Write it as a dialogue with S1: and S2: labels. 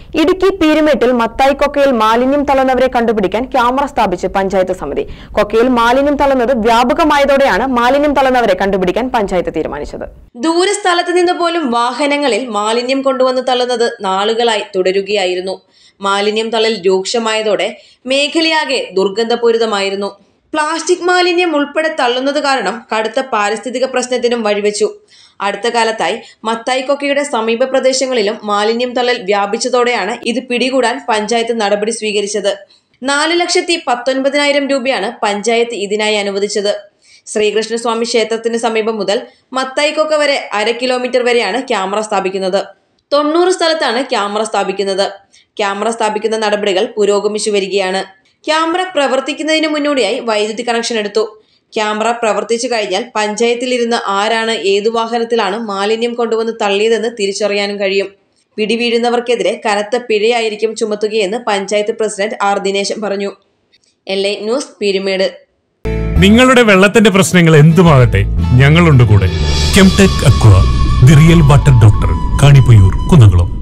S1: ഇടുക്കി പീരുമേട്ടിൽ മത്തായി കൊക്കയിൽ മാലിന്യം തള്ളുന്നവരെ കണ്ടുപിടിക്കാൻ ക്യാമറ സ്ഥാപിച്ച് പഞ്ചായത്ത് സമിതി കൊക്കയിൽ മാലിന്യം തള്ളുന്നത് വ്യാപകമായതോടെയാണ് മാലിന്യം തള്ളുന്നവരെ കണ്ടുപിടിക്കാൻ പഞ്ചായത്ത് തീരുമാനിച്ചത്
S2: ദൂരസ്ഥലത്ത് നിന്ന് പോലും വാഹനങ്ങളിൽ മാലിന്യം കൊണ്ടുവന്ന് തള്ളുന്നത് നാളുകളായി തുടരുകയായിരുന്നു മാലിന്യം തള്ളൽ രൂക്ഷമായതോടെ മേഖലയാകെ ദുർഗന്ധപൂരിതമായിരുന്നു പ്ലാസ്റ്റിക് മാലിന്യം ഉൾപ്പെടെ തള്ളുന്നത് കാരണം കടുത്ത പാരിസ്ഥിതിക പ്രശ്നത്തിനും വഴിവെച്ചു അടുത്ത കാലത്തായി മത്തായിക്കൊക്കയുടെ സമീപ പ്രദേശങ്ങളിലും മാലിന്യം തള്ളൽ വ്യാപിച്ചതോടെയാണ് ഇത് പിടികൂടാൻ പഞ്ചായത്ത് നടപടി സ്വീകരിച്ചത് നാല് ലക്ഷത്തി പത്തൊൻപതിനായിരം രൂപയാണ് പഞ്ചായത്ത് ഇതിനായി അനുവദിച്ചത് ശ്രീകൃഷ്ണസ്വാമി ക്ഷേത്രത്തിന് സമീപം മുതൽ മത്തായിക്കൊക്ക വരെ അര കിലോമീറ്റർ വരെയാണ് ക്യാമറ സ്ഥാപിക്കുന്നത് തൊണ്ണൂറ് സ്ഥലത്താണ് ക്യാമറ സ്ഥാപിക്കുന്നത് ക്യാമറ സ്ഥാപിക്കുന്ന നടപടികൾ പുരോഗമിച്ചു വരികയാണ് ക്യാമറ പ്രവർത്തിക്കുന്നതിന് മുന്നോടിയായി വൈദ്യുതി കണക്ഷൻ എടുത്തു ക്യാമറ പ്രവർത്തിച്ചു കഴിഞ്ഞാൽ പഞ്ചായത്തിലിരുന്ന് ആരാണ് ഏതു വാഹനത്തിലാണ് മാലിന്യം കൊണ്ടുവന്ന് തള്ളിയതെന്ന് തിരിച്ചറിയാനും കഴിയും പിടിവീഴുന്നവർക്കെതിരെ കനത്ത പിഴയായിരിക്കും ചുമത്തുകയെന്ന് പഞ്ചായത്ത് പ്രസിഡന്റ് ആർ ദിനേശൻ പറഞ്ഞു എൽ ഐ ന്യൂസ് പീരുമേട്
S3: നിങ്ങളുടെ വെള്ളത്തിന്റെ പ്രശ്നങ്ങൾ എന്തുമാകട്ടെ ഞങ്ങളുണ്ട് കൂടെ
S4: Chemtech Aqua the real water doctor Kanipayyur Kunnamkulam